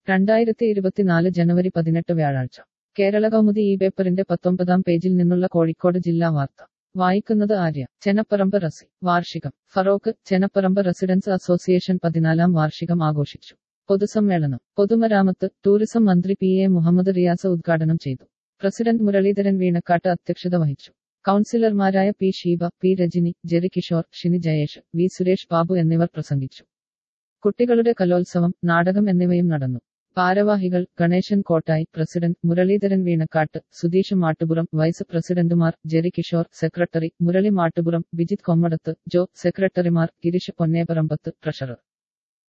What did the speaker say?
രണ്ടായിരത്തി ഇരുപത്തിനാല് ജനുവരി പതിനെട്ട് വ്യാഴാഴ്ച കേരള കൗമുദി ഈ പേപ്പറിന്റെ പത്തൊമ്പതാം പേജിൽ നിന്നുള്ള കോഴിക്കോട് ജില്ലാ വാർത്ത വായിക്കുന്നത് ആര്യ ചെനപ്പറമ്പ് റസി വാർഷികം ഫറോക്ക് ചെനപ്പറമ്പ് റെസിഡൻസ് അസോസിയേഷൻ പതിനാലാം വാർഷികം ആഘോഷിച്ചു പൊതുസമ്മേളനം പൊതുമരാമത്ത് ടൂറിസം മന്ത്രി പി എ മുഹമ്മദ് റിയാസ് ഉദ്ഘാടനം ചെയ്തു പ്രസിഡന്റ് മുരളീധരൻ വീണക്കാട്ട് അധ്യക്ഷത വഹിച്ചു കൗൺസിലർമാരായ P Sheeba P Rajani Jerry Kishore Shini Jayesh V Suresh Babu എന്നിവർ പ്രസംഗിച്ചു കുട്ടികളുടെ കലോത്സവം നാടകം എന്നിവയും നടന്നു ഭാരവാഹികൾ ഗണേശൻ കോട്ടായി പ്രസിഡന്റ് മുരളീധരൻ വീണക്കാട്ട് സുധീഷ് മാട്ടുപുറം വൈസ് പ്രസിഡന്റുമാർ ജെറി കിഷോർ സെക്രട്ടറി മുരളി മാട്ടുപുറം ബിജിത് കൊമ്മടത്ത് ജോ സെക്രട്ടറിമാർ ഗിരീഷ് പൊന്നേപറമ്പത്ത് ട്രഷറർ